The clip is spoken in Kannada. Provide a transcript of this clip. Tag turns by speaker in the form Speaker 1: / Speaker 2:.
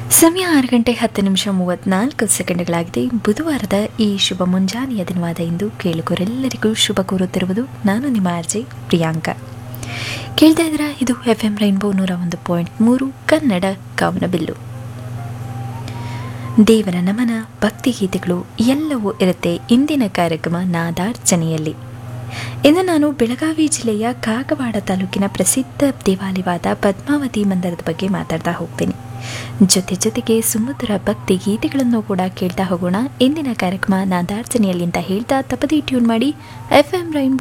Speaker 1: ಸಮಯ ಆರು ಗಂಟೆ ಹತ್ತು ನಿಮಿಷ ಮೂವತ್ನಾಲ್ಕು ಸೆಕೆಂಡ್ಗಳಾಗಿದೆ ಬುಧವಾರದ ಈ ಶುಭ ಮುಂಜಾನೆಯ ದಿನವಾದ ಇಂದು ಕೇಳುಗರೆಲ್ಲರಿಗೂ ಶುಭ ಕೋರುತ್ತಿರುವುದು ನಾನು ನಿಮ್ಮ ಆರ್ಜೆ ಪ್ರಿಯಾಂಕಾ ಕೇಳ್ತಾ ಇದ್ದೀರ ಇದು ಎಫ್ ಎಂ ರೈನ್ಬೋ ನೂರ ಒಂದು ಪಾಯಿಂಟ್ ಮೂರು ಕನ್ನಡ ಕಾವನಬಿಲ್ಲು ದೇವರ ನಮನ ಭಕ್ತಿಗೀತೆಗಳು ಎಲ್ಲವೂ ಇರುತ್ತೆ ಇಂದಿನ ಕಾರ್ಯಕ್ರಮ ನಾದಾರ್ಚನೆಯಲ್ಲಿ ಇಂದು ನಾನು ಬೆಳಗಾವಿ ಜಿಲ್ಲೆಯ ಕಾಗವಾಡ ತಾಲೂಕಿನ ಪ್ರಸಿದ್ಧ ದೇವಾಲಯವಾದ ಪದ್ಮಾವತಿ ಮಂದಿರದ ಬಗ್ಗೆ ಮಾತಾಡ್ತಾ ಹೋಗ್ತೀನಿ ಜೊತೆ ಜೊತೆಗೆ ಸುಮಧುರ ಭಕ್ತಿ ಗೀತೆಗಳನ್ನು ಕೂಡ ಕೇಳ್ತಾ ಹೋಗೋಣ ಇಂದಿನ ಕಾರ್ಯಕ್ರಮ ನಾದಾರ್ಚನೆಯಲ್ಲಿ ಅಂತ ಹೇಳ್ತಾ ತಪ್ಪದೇ ಟ್ಯೂನ್ ಮಾಡಿ ಎಫ್ ಎಂ ರೈನ್ಬೋ